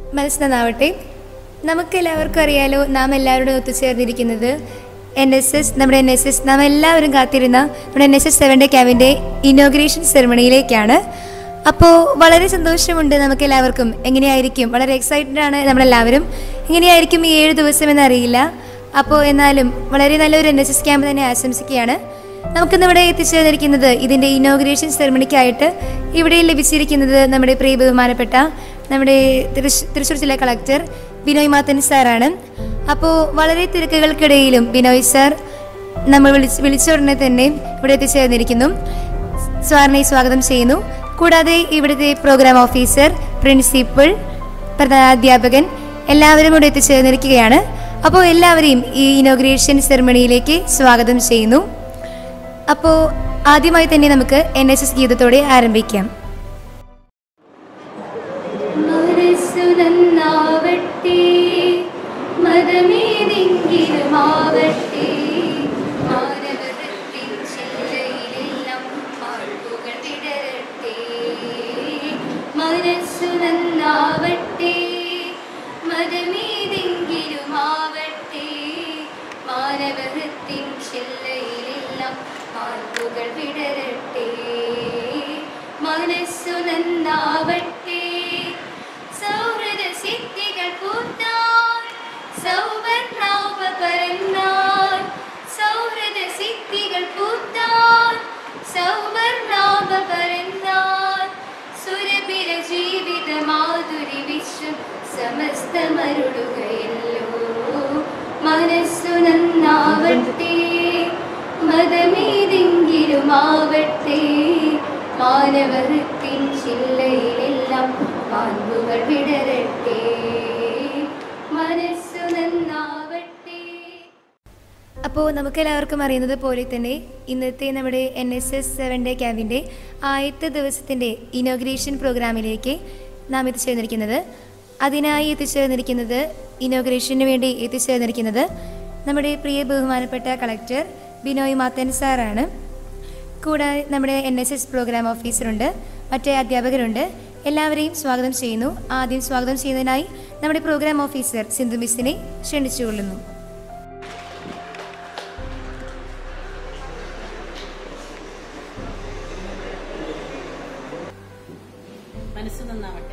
മനസ്സ് നന്നാവട്ടെ നമുക്ക് എല്ലാവർക്കും അറിയാലോ നാം എല്ലാവരോടും ഒത്തുചേർന്നിരിക്കുന്നത് എൻ എസ് എസ് നമ്മുടെ എൻ എസ് എസ് നാം എല്ലാവരും കാത്തിരുന്ന നമ്മുടെ എൻ എസ് എസ് സെവൻ്റെ ക്യാമ്പിൻ്റെ ഇനോഗ്രേഷൻ സെറമണിയിലേക്കാണ് അപ്പോൾ വളരെ സന്തോഷമുണ്ട് നമുക്ക് എല്ലാവർക്കും എങ്ങനെയായിരിക്കും വളരെ എക്സൈറ്റഡ് ആണ് നമ്മളെല്ലാവരും എങ്ങനെയായിരിക്കും ഈ ഏഴ് ദിവസം എന്നറിയില്ല അപ്പോൾ എന്നാലും വളരെ നല്ലൊരു എൻ എസ് എസ് ക്യാമ്പ് തന്നെ ആശംസിക്കുകയാണ് നമുക്കിന്ന് ഇവിടെ എത്തിച്ചേർന്നിരിക്കുന്നത് ഇതിൻ്റെ ഇനോഗ്രേഷൻ സെറമണിക്കായിട്ട് ഇവിടെ ലഭിച്ചിരിക്കുന്നത് നമ്മുടെ പ്രിയ ബഹുമാനപ്പെട്ട നമ്മുടെ തൃശ് തൃശ്ശൂർ ജില്ലാ കളക്ടർ ബിനോയ് മാത്തൻ സാറാണ് അപ്പോൾ വളരെ തിരക്കുകൾക്കിടയിലും ബിനോയ് സാർ നമ്മൾ വിളിച്ച് വിളിച്ച ഉടനെ തന്നെ ഇവിടെ എത്തിച്ചേർന്നിരിക്കുന്നു സാറിനെ സ്വാഗതം ചെയ്യുന്നു കൂടാതെ ഇവിടുത്തെ പ്രോഗ്രാം ഓഫീസർ പ്രിൻസിപ്പൽ പ്രധാനാധ്യാപകൻ എല്ലാവരും ഇവിടെ എത്തിച്ചേർന്നിരിക്കുകയാണ് അപ്പോൾ എല്ലാവരെയും ഈ ഇനോഗ്രേഷൻ സെറമണിയിലേക്ക് സ്വാഗതം ചെയ്യുന്നു അപ്പോൾ ആദ്യമായി തന്നെ നമുക്ക് എൻ എസ് എസ് ഗീതത്തോടെ ആരംഭിക്കാം മനസ്സു നന്നാവട്ടെ മതമേതെങ്കിലുമാവട്ടെ മാനവൃത്തിൻ ചില്ലയിലെല്ലാം മാർപ്പുകൾ വിടരട്ടെ മനസ്സു നന്നാവട്ടെ മതമേതെങ്കിലുമാവട്ടെ മാനവൃത്തിൻ ചില്ലയിലെല്ലാം മാർപ്പുകൾ വിടരട്ടെ മനസ്സു നന്നാവട്ടെ സൗഹൃദ സിദ്ധികൾ പൂത്താൽ സൗവർണാവ പരന്നാൽ സൗഹൃദ സിദ്ധികൾ പൂത്താൽ സൗവർണാവ പരന്നാൽ സുരബില ജീവിത മാധുരി വിശ്വം സമസ്തമരുളുകയല്ലോ മനസ്സു നന്നാവട്ടെ മതമേതെങ്കിലുമാവട്ടെ മാനവൃത്തിൻ ചില്ലയിലെല്ലാം മാൻപുകൾ വിടരട്ടെ മനസ്സു നന്നാവട്ടെ അപ്പോൾ നമുക്കെല്ലാവർക്കും അറിയുന്നത് പോലെ തന്നെ ഇന്നത്തെ നമ്മുടെ N S S seven day ക്യാമ്പിൻ്റെ ആദ്യത്തെ ദിവസത്തിൻ്റെ ഇനോഗ്രേഷൻ പ്രോഗ്രാമിലേക്ക് നാം എത്തിച്ചേർന്നിരിക്കുന്നത് അതിനായി എത്തിച്ചേർന്നിരിക്കുന്നത് ഇനോഗ്രേഷന് വേണ്ടി എത്തിച്ചേർന്നിരിക്കുന്നത് നമ്മുടെ പ്രിയ ബഹുമാനപ്പെട്ട കളക്ടർ ബിനോയ് മാത്തൻ സാറാണ് കൂടാതെ നമ്മുടെ എൻ എസ് എസ് പ്രോഗ്രാം ഓഫീസറുണ്ട് മറ്റേ അധ്യാപകരുണ്ട് എല്ലാവരെയും സ്വാഗതം ചെയ്യുന്നു ആദ്യം സ്വാഗതം ചെയ്യുന്നതിനായി നമ്മുടെ പ്രോഗ്രാം ഓഫീസർ സിന്ധു മിസ്സിനെ ക്ഷണിച്ചുകൊള്ളുന്നു മനസ്സ് നന്നാവട്ടെ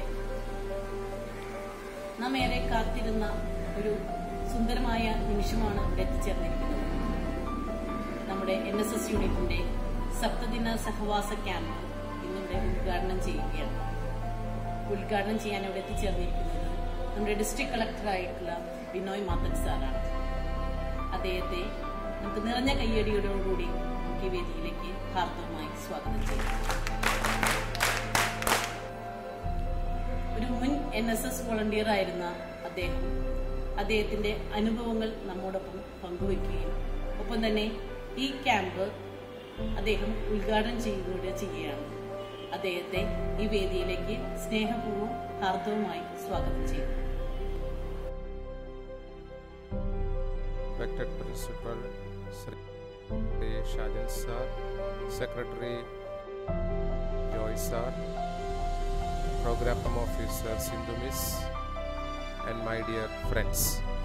നാം ഏറെ കാത്തിരുന്ന ഒരു സുന്ദരമായ നിമിഷമാണ് ഇവിടെ എത്തിച്ചേർന്നിരിക്കുന്നത് നമ്മുടെ എൻ എസ് എസ് യൂണിറ്റിന്റെ സപ്തദിന സഹവാസ ക്യാമ്പ് ഇന്നിവിടെ ഉദ്ഘാടനം ചെയ്യുകയാണ് ഉദ്ഘാടനം ചെയ്യാൻ ഇവിടെ എത്തിച്ചേർന്നിരിക്കുന്നത് നമ്മുടെ ഡിസ്ട്രിക്ട് കളക്ടറായിട്ടുള്ള ബിനോയ് മാത്തൻ സാറാണ് അദ്ദേഹത്തെ നമുക്ക് നിറഞ്ഞ കയ്യടിയോടുകൂടി നമുക്ക് ഈ വേദിയിലേക്ക് ഹാർദവമായി സ്വാഗതം ചെയ്യാം ഒരു മുൻ എൻ എസ് എസ് വോളണ്ടിയർ ആയിരുന്ന അദ്ദേഹം അദ്ദേഹത്തിന്റെ അനുഭവങ്ങൾ നമ്മോടൊപ്പം പങ്കുവയ്ക്കുകയും ഒപ്പം തന്നെ ഈ ക്യാമ്പ് അദ്ദേഹം ഉദ്ഘാടനം ചെയ്യുകയൂടെ ചെയ്യുകയാണ് അദ്ദേഹത്തെ ഈ വേദിയിലേക്ക് സ്നേഹപൂർവ്വം ഹാർദവുമായി സ്വാഗതം ചെയ്യുന്നു respected principal Sri Shajan sir, Secretary Joy sir, Program Officer Sindhu Miss, and my dear friends.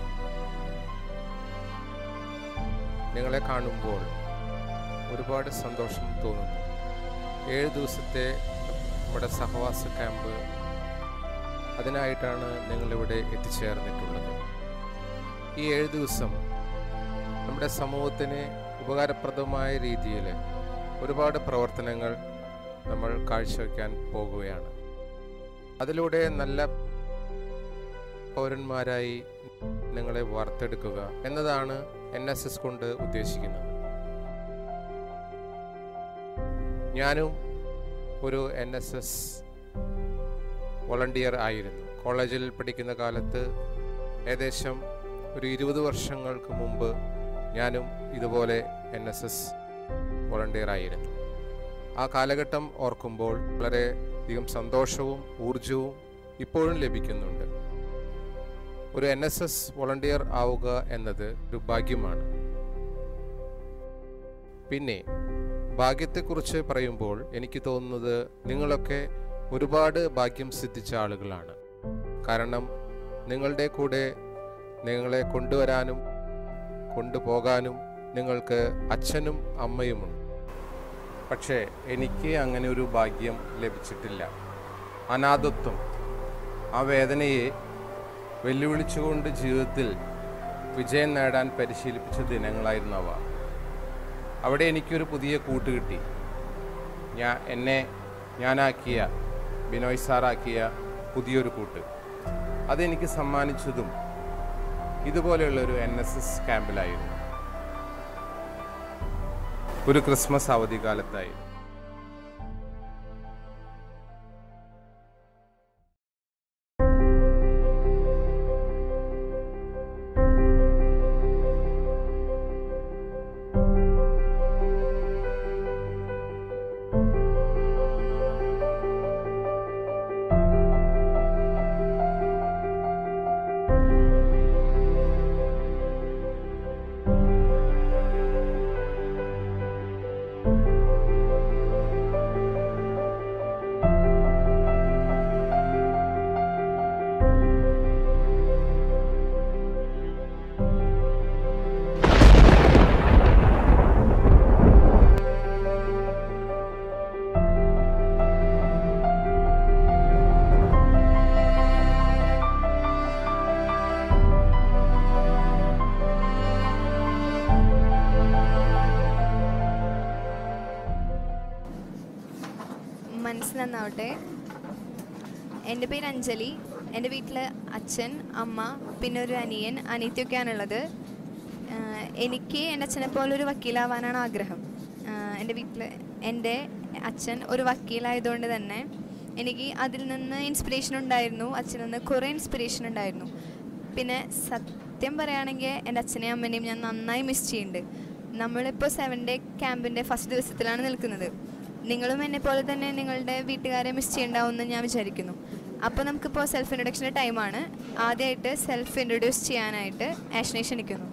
നിങ്ങളെ കാണുമ്പോൾ ഒരുപാട് സന്തോഷം തോന്നുന്നു ഏഴ് ദിവസത്തെ നമ്മുടെ സഹവാസ ക്യാമ്പ് അതിനായിട്ടാണ് നിങ്ങളിവിടെ എത്തിച്ചേർന്നിട്ടുള്ളത് ഈ ഏഴ് ദിവസം നമ്മുടെ സമൂഹത്തിന് ഉപകാരപ്രദമായ രീതിയിൽ ഒരുപാട് പ്രവർത്തനങ്ങൾ നമ്മൾ കാഴ്ചവെക്കാൻ പോകുകയാണ് അതിലൂടെ നല്ല പൗരന്മാരായി നിങ്ങളെ വാർത്തെടുക്കുക എന്നതാണ് എൻ എസ് എസ് കൊണ്ട് ഉദ്ദേശിക്കുന്നത് ഞാനും ഒരു എൻ എസ് എസ് വോളണ്ടിയർ ആയിരുന്നു കോളേജിൽ പഠിക്കുന്ന കാലത്ത് ഏകദേശം ഒരു ഇരുപത് വർഷങ്ങൾക്ക് മുമ്പ് ഞാനും ഇതുപോലെ എൻ എസ് എസ് വോളണ്ടിയർ ആയിരുന്നു ആ കാലഘട്ടം ഓർക്കുമ്പോൾ വളരെ അധികം സന്തോഷവും ഊർജവും ഇപ്പോഴും ലഭിക്കുന്നുണ്ട് ഒരു എൻ എസ് എസ് വോളണ്ടിയർ ആവുക എന്നത് ഒരു ഭാഗ്യമാണ് പിന്നെ ഭാഗ്യത്തെക്കുറിച്ച് പറയുമ്പോൾ എനിക്ക് തോന്നുന്നത് നിങ്ങളൊക്കെ ഒരുപാട് ഭാഗ്യം സിദ്ധിച്ച ആളുകളാണ് കാരണം നിങ്ങളുടെ കൂടെ നിങ്ങളെ കൊണ്ടുവരാനും കൊണ്ടുപോകാനും നിങ്ങൾക്ക് അച്ഛനും അമ്മയുമുണ്ട് പക്ഷേ എനിക്ക് അങ്ങനെ ഒരു ഭാഗ്യം ലഭിച്ചിട്ടില്ല അനാഥത്വം ആ വേദനയെ വെല്ലുവിളിച്ചുകൊണ്ട് ജീവിതത്തിൽ വിജയം നേടാൻ പരിശീലിപ്പിച്ച ദിനങ്ങളായിരുന്നു അവ അവിടെ എനിക്കൊരു പുതിയ കൂട്ട് കിട്ടി ഞാൻ എന്നെ ഞാനാക്കിയ ബിനോയ് സാറാക്കിയ പുതിയൊരു കൂട്ട് അതെനിക്ക് സമ്മാനിച്ചതും ഇതുപോലെയുള്ളൊരു എൻ എസ് എസ് ക്യാമ്പിലായിരുന്നു ഒരു ക്രിസ്മസ് അവധിക്കാലത്തായിരുന്നു മനസ്സ് നന്നാവട്ടെ എൻ്റെ പേര് അഞ്ജലി എൻ്റെ വീട്ടിൽ അച്ഛൻ അമ്മ പിന്നെ ഒരു അനിയൻ അനിയത്തിയൊക്കെയാണുള്ളത് ആഹ് എനിക്ക് എൻ്റെ അച്ഛനെ പോലെ ഒരു വക്കീലാവാനാണ് ആഗ്രഹം ആഹ് എൻ്റെ വീട്ടിൽ എൻ്റെ അച്ഛൻ ഒരു വക്കീലായതുകൊണ്ട് തന്നെ എനിക്ക് അതിൽ നിന്ന് ഇൻസ്പിറേഷൻ ഉണ്ടായിരുന്നു അച്ഛനിൽ നിന്ന് കുറേ ഇൻസ്പിറേഷൻ ഉണ്ടായിരുന്നു പിന്നെ സത്യം പറയുകയാണെങ്കിൽ എൻ്റെ അച്ഛനെയും അമ്മേനെയും ഞാൻ നന്നായി മിസ് ചെയ്യുന്നുണ്ട് നമ്മളിപ്പോൾ സെവൻ ഡേ ക്യാമ്പിൻ്റെ ഫസ്റ്റ് ദിവസത്തിലാണ് നിൽക്കുന്നത് നിങ്ങളും എന്നെ പോലെ തന്നെ നിങ്ങളുടെ വീട്ടുകാരെ മിസ് ചെയ്യണ്ടാവുമെന്ന് ഞാൻ വിചാരിക്കുന്നു അപ്പോൾ നമുക്കിപ്പോൾ സെൽഫ് ഇൻട്രൊഡക്ഷൻ്റെ ടൈമാണ് ആദ്യമായിട്ട് സെൽഫ് ഇൻട്രൊഡ്യൂസ് ചെയ്യാനായിട്ട് ആഷനെ ക്ഷണിക്കുന്നു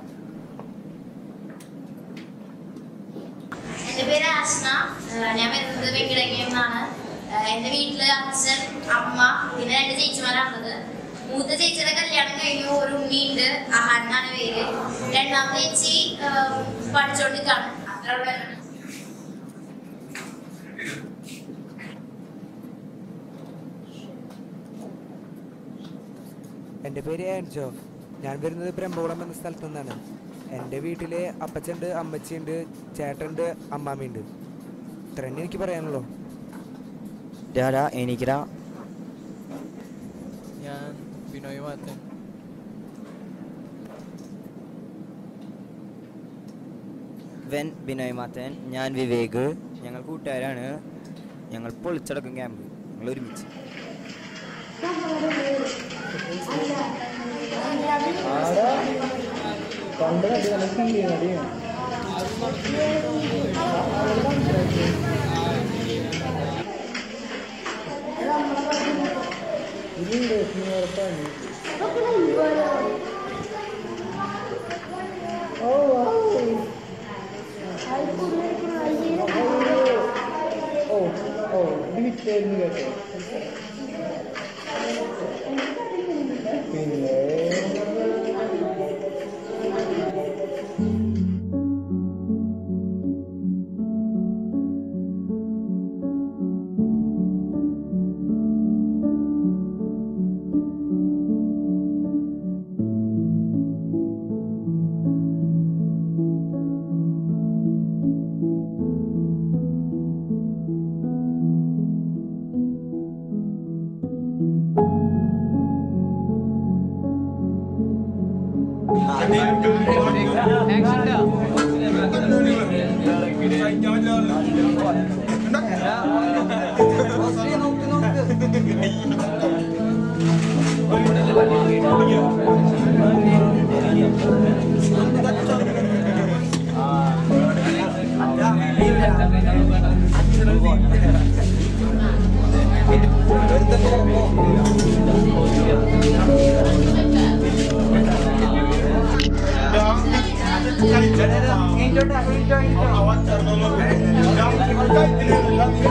എന്റെ പേര് ആസ്ന ഏഹ് ഞാൻ വരുന്നത് വെങ്കിടങ്ങയിൽ നിന്നാണ് ഏഹ് എന്റെ വീട്ടില് അച്ഛൻ അമ്മ പിന്നെ രണ്ട് ചേച്ചിമാരാണുള്ളത് മൂത്ത ചേച്ചിയുടെ കല്യാണം കഴിഞ്ഞു ഒരു ഉണ്ണിയുണ്ട് അഹാൻ എന്നാണ് പേര് രണ്ടാമത്തെ ചേച്ചി ഏഹ് പഠിച്ചോണ്ടിരിക്കാണ് അത്ര ഉള്ളവരാണ് എൻ്റെ പേര് ആൻജോ ഞാൻ വരുന്നത് ബ്രഹ്മകുളം എന്ന സ്ഥലത്തു നിന്നാണ് എൻ്റെ വീട്ടിൽ അപ്പച്ചുണ്ട് അമ്മച്ചിയുണ്ട് ചേട്ടനുണ്ട് അമ്മാമ്മയുണ്ട് ഇത്ര തന്നെ എനിക്ക് പറയാനുള്ളൂ ഡാഡാ എനിക്കടാ ഞാൻ ബിനോയ് മാത്തൻ വെൻ ബിനോയ് മാത്തൻ ഞാൻ വിവേക് ഞങ്ങൾ കൂട്ടുകാരാണ് ഞങ്ങൾ പൊളിച്ചടക്കും ക്യാമ്പ് ഞങ്ങൾ ഒരുമിച്ച്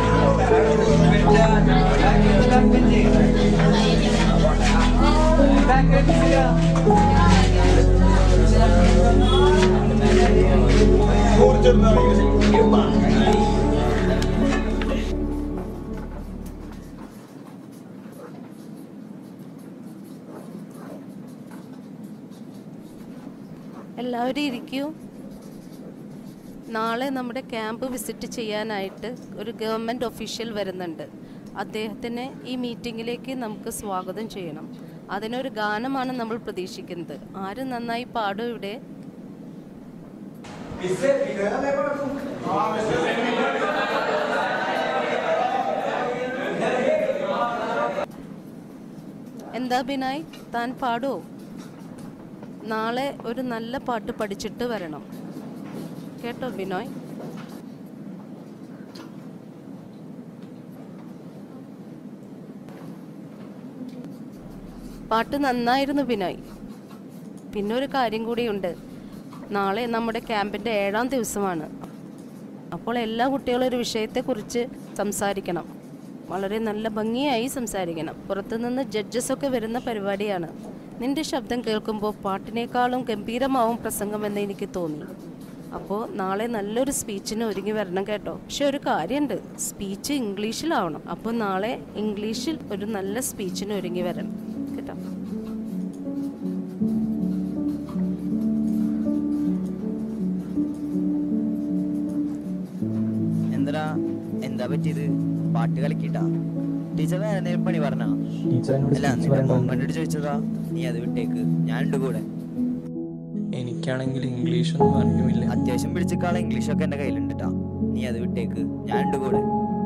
Thank എല്ലാവരും ഇരിക്കൂ നാളെ നമ്മുടെ ക്യാമ്പ് വിസിറ്റ് ചെയ്യാനായിട്ട് ഒരു ഗവൺമെൻറ് ഒഫീഷ്യൽ വരുന്നുണ്ട് അദ്ദേഹത്തിനെ ഈ മീറ്റിങ്ങിലേക്ക് നമുക്ക് സ്വാഗതം ചെയ്യണം അതിനൊരു ഗാനമാണ് നമ്മൾ പ്രതീക്ഷിക്കുന്നത് ആര് നന്നായി പാടും ഇവിടെ എന്താ ബിനായ് താൻ പാടുമോ നാളെ ഒരു നല്ല പാട്ട് പഠിച്ചിട്ട് വരണം കേട്ടോ ബിനോയ് പാട്ട് നന്നായിരുന്നു ബിനോയ് പിന്നെ ഒരു കാര്യം കൂടിയുണ്ട് നാളെ നമ്മുടെ ക്യാമ്പിൻ്റെ ഏഴാം ദിവസമാണ് അപ്പോൾ എല്ലാ കുട്ടികളും ഒരു വിഷയത്തെക്കുറിച്ച് സംസാരിക്കണം വളരെ നല്ല ഭംഗിയായി സംസാരിക്കണം പുറത്തുനിന്ന് ജഡ്ജസ് ഒക്കെ വരുന്ന പരിപാടിയാണ് നിന്റെ ശബ്ദം കേൾക്കുമ്പോൾ പാട്ടിനേക്കാളും ഗംഭീരമാവും പ്രസംഗമെന്ന് എനിക്ക് തോന്നി അപ്പോൾ നാളെ നല്ലൊരു സ്പീച്ചിന് ഒരുങ്ങി വരണം കേട്ടോ പക്ഷെ ഒരു കാര്യമുണ്ട് സ്പീച്ച് ഇംഗ്ലീഷിലാവണം അപ്പോൾ നാളെ ഇംഗ്ലീഷിൽ ഒരു നല്ല സ്പീച്ചിന് ഒരുങ്ങി വരണം കേട്ടോ എന്താ എന്താ പറ്റിയത് പാട്ട് കളിക്കിട്ടാ ടീച്ചർ വേറെ എന്തെങ്കിലും പണി പറഞ്ഞാ ടീച്ചർ എന്നോട് അല്ല speech നിന്റെ പറയാൻ മോൻ പറഞ്ഞു. കണ്ടിട്ട് ചോദിച്ചതാ നീ അത് വിട്ടേക്ക് ഞാൻ ഉണ്ട് കൂടെ എനിക്കാണെങ്കിൽ ഇംഗ്ലീഷ് ഒന്നും അറിയുമില്ല അത്യാവശ്യം പിടിച്ചേക്കാളെ ഇംഗ്ലീഷൊക്കെ എന്റെ കയ്യിലുണ്ട് ട്ടാ നീ അത് വിട്ടേക്ക് ഞാൻ ഉണ്ട് കൂടെ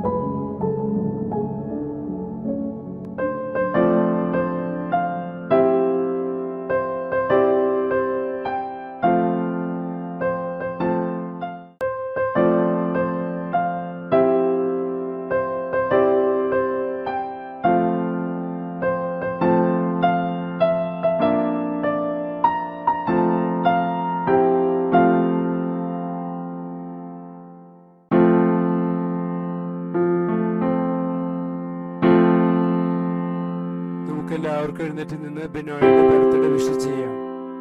നമുക്ക് എല്ലാവർക്കും എഴുന്നേറ്റ് നിന്ന് ബിനോയുടെ ബർത്ത്ഡേ വിഷ് ചെയ്യാം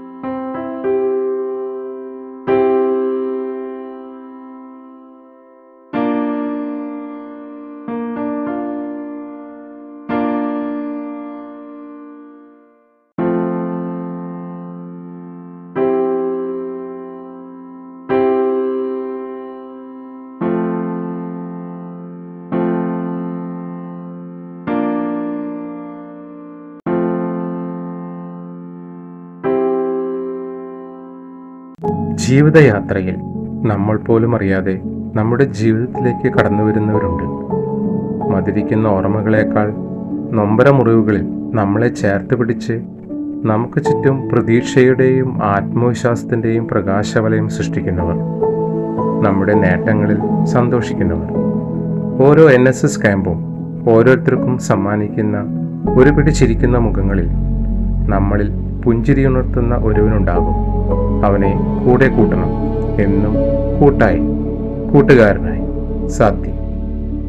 ജീവിതയാത്രയിൽ നമ്മൾ പോലും അറിയാതെ നമ്മുടെ ജീവിതത്തിലേക്ക് കടന്നു വരുന്നവരുണ്ട് മതിരിക്കുന്ന ഓർമ്മകളേക്കാൾ നൊമ്പര മുറിവുകളിൽ നമ്മളെ ചേർത്ത് പിടിച്ച് നമുക്ക് ചുറ്റും പ്രതീക്ഷയുടെയും ആത്മവിശ്വാസത്തിൻ്റെയും പ്രകാശവലയം സൃഷ്ടിക്കുന്നവർ നമ്മുടെ നേട്ടങ്ങളിൽ സന്തോഷിക്കുന്നവർ ഓരോ എൻ എസ് എസ് ക്യാമ്പും ഓരോരുത്തർക്കും സമ്മാനിക്കുന്ന ഒരു പിടി ചിരിക്കുന്ന മുഖങ്ങളിൽ നമ്മളിൽ പുഞ്ചിരിയുണർത്തുന്ന ഒരുവനുണ്ടാകും അവനെ കൂടെ കൂട്ടണം എന്നും കൂട്ടായി കൂട്ടുകാരനായി സാധ്യം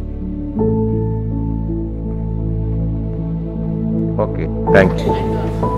ഓക്കെ താങ്ക് യു